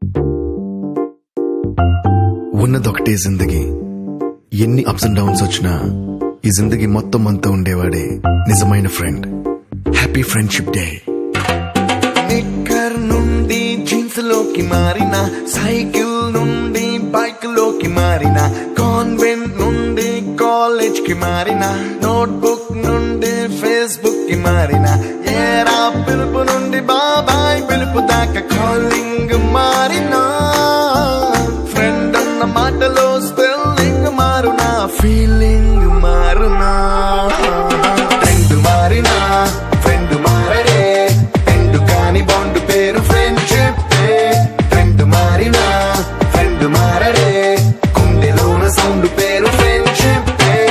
ఉన్నదొకటే జిందగీ ఎన్ని ups and downs వచ్చినా ఈ జిందగీ మొత్తం అంతా ఉండేవాడే నిజమైన friend happy friendship day knicker నుండి జీన్స్ లోకి మారిన సైకిల్ నుండి బైక్ లోకి మారిన కాన్వెంట్ నుండి కాలేజ్ కి మారిన నోట్బుక్ నుండి ఫేస్బుక్ కి మారిన ఏరా పిలుపు నుండి బాబాయ్ పిలుపు దాకా కాలింగ్ మారిన ఫ్రెండ్ అన్న మాటలో స్పెల్లింగ్ మారునా ఫీలింగ్ మారునా ట్రెండ్ మారినా ఫ్రెండ్ మారడే ట్రెండ్ కాని బాండ్ పేరు ఫ్రెండ్షిప్ ట్రెండ్ మారినా ఫ్రెండ్ మారడే కుండెలోన సౌండ్ పేరు ఫ్రెండ్షిప్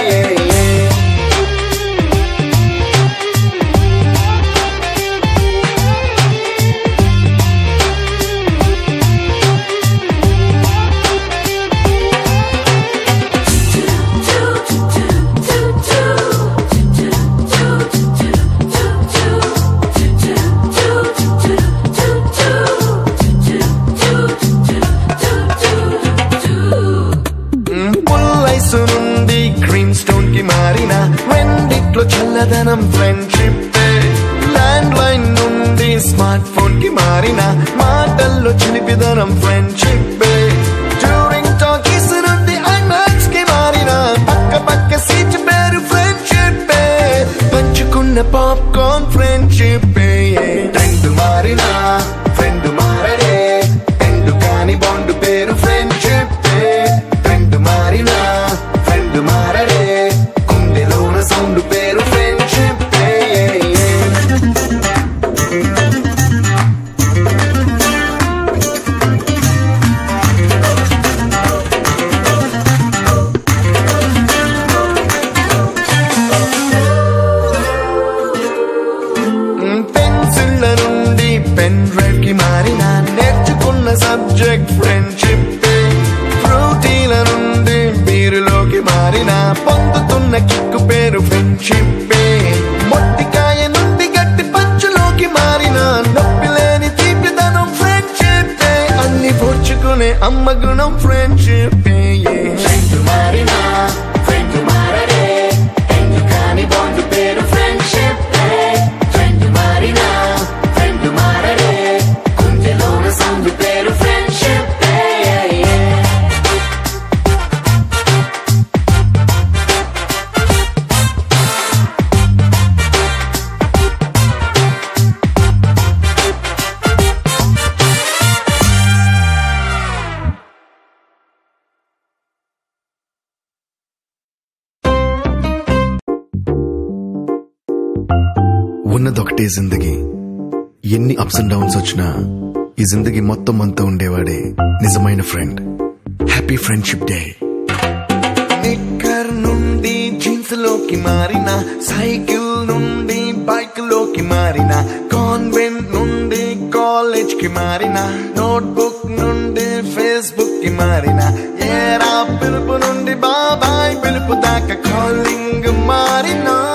పుల్లైసు నుండి గ్రీన్ స్టోన్ కి మారిన రెండిట్లో చల్లదనం ఫ్రెండ్షిప్ ల్యాండ్ లైన్ నుండి స్మార్ట్ ఫోన్ కి మారిన మాటల్లో చిలిపిదనం ఫ్రెండ్షిప్ డ్యూరింగ్ టాకీస్ నుండి ఐమాక్స్ కి మారిన పక్క పక్క సీట్ పేరు ఫ్రెండ్షిప్ పంచుకున్న పాప్కార్న్ ఫ్రెండ్షిప్ ట్రెండ్ మారిన ఫ్రెండ్ మారడే ట్రెండ్ కాని బాండ్ పేరు ఫ్రెండ్షిప్ ట్రెండ్ మారిన ఫ్రెండ్ మారడే కుండెలోన సౌండ్ పేరు ఫ్రెండ్షిప్ పెన్సిళ్ళ నుండి పెన్ డ్రైవ్ కి మారిన నేర్చుకున్న సబ్జెక్ట్ ఫ్రెండ్షిప్ ఫ్రూటీల నుండి బీరులోకి మారిన పొందుతున్న కిక్కు పేరు ఫ్రెండ్షిప్ మొట్టికాయ నుండి గట్టి పంచులోకి మారిన నొప్పి లేని తీపిదనం ఫ్రెండ్షిప్ అన్ని పోర్చుకునే అమ్మ గుణం ఫ్రెండ్షిప్ ఫ్రెండ్ మారినా ఫ్రెండ్ మారడే ఫ్రెండ్ కాని బాండ్ పేరు ఫ్రెండ్షిప్ ఫ్రెండ్ మారినా ఫ్రెండ్ మారడే కుంజలోన సౌండ్ పేరు ఫ్రెండ్షిప్ ఉన్నదొకటే జిందగీ ఎన్ని అప్స్ అండ్ డౌన్స్ వచ్చినా ఈ జిందగీ మొత్తం అంతా ఉండేవాడే నిజమైన friend happy friendship day knicker నుండి జీన్స్ లోకి మారిన సైకిల్ నుండి బైక్ లోకి మారిన కాన్వెంట్ నుండి కాలేజ్ కి మారిన నోట్బుక్ నుండి ఫేస్బుక్ కి మారిన ఏరా పిలుపు నుండి బాబాయ్ పిలుపు దాకా కాలింగ్ మారినా